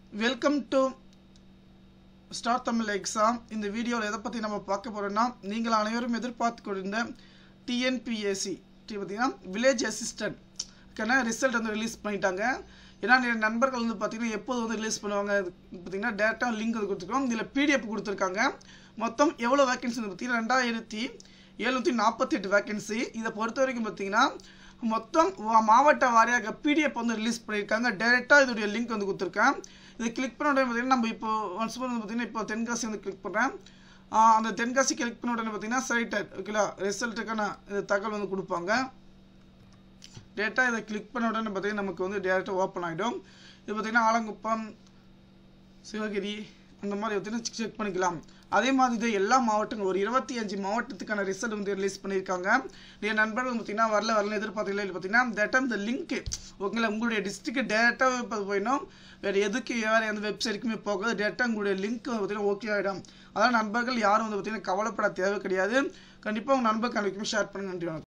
welcome to star Tamil exam இந்த வீடியோவில் எதை பற்றி நம்ம பார்க்க போகிறோம்னா நீங்கள் அனைவரும் எதிர்பார்த்து கொண்டிருந்த டிஎன்பிஎஸ்சி பார்த்தீங்கன்னா வில்லேஜ் அசிஸ்டன்ட்க்கான ரிசல்ட் வந்து ரிலீஸ் பண்ணிட்டாங்க ஏன்னா என் நண்பர்கள் வந்து பார்த்தீங்கன்னா எப்போது வந்து ரிலீஸ் பண்ணுவாங்க பார்த்தீங்கன்னா டேட்டா லிங்க் வந்து கொடுத்துருக்கோம் இதில் பிடிஎஃப் கொடுத்துருக்காங்க மொத்தம் எவ்வளோ வேகன்சி வந்து பார்த்தீங்கன்னா ரெண்டாயிரத்தி எழுநூற்றி நாற்பத்தெட்டு வேகன்சி இதை பொறுத்த வரைக்கும் பார்த்தீங்கன்னா மொத்தம் வா- மாவட்ட வாரியாக பிடிஎஃப் வந்து ரிலீஸ் பண்ணியிருக்காங்க டேரெக்டாக இதோடைய லிங்க் வந்து கொடுத்துருக்கேன் இதை கிளிக் பண்ண உடனே பார்த்தீங்கன்னா நம்ம இப்போ ஒன்ஸ் வந்து பார்த்தீங்கன்னா இப்போ தென்காசி வந்து கிளிக் பண்ணுறேன் அந்த தென்காசி கிளிக் பண்ண உடனே பார்த்தீங்கன்னா செலக்டட் ஓகேங்களா ரிசல்ட்டுக்கான இது தகவல் வந்து கொடுப்பாங்க டேட்டா இதை கிளிக் பண்ண உடனே பார்த்தீங்கன்னா நமக்கு வந்து டேரெக்டாக ஓப்பன் ஆகிடும் இது பார்த்தீங்கன்னா ஆலங்குப்பம் சிவகிரி அந்த மாதிரி பார்த்தீங்கன்னா செக் பண்ணிக்கலாம் அதே மாதிரி இது எல்லா மாவட்டங்கள் ஒரு இருபத்தி அஞ்சு மாவட்டத்துக்கான ரிசல்ட் வந்து ரிலீஸ் பண்ணியிருக்காங்க என் நண்பர்கள் பார்த்தீங்கன்னா வரல வரல எதிர்பார்த்தீங்களா இல்லை பார்த்தீங்கன்னா டேட்டா இந்த லிங்க் ஓகேங்களா உங்களுடைய டிஸ்ட்ரிக்ட் டேரெக்டாக இப்போ போயிடும் வேறு எதுக்கு வேறு எந்த வெப்சைட்டுக்குமே போகாது டேட்டா உங்களுடைய லிங்க் பார்த்தீங்கன்னா ஓகே ஆகிடும் அதான் நண்பர்கள் யாரும் வந்து பார்த்தீங்கன்னா கவலைப்பட தேவை கிடையாது கண்டிப்பாக உங்கள் நண்பர்கள் அனைக்குமே ஷேர் பண்ணுங்க நன்றி வணக்கம்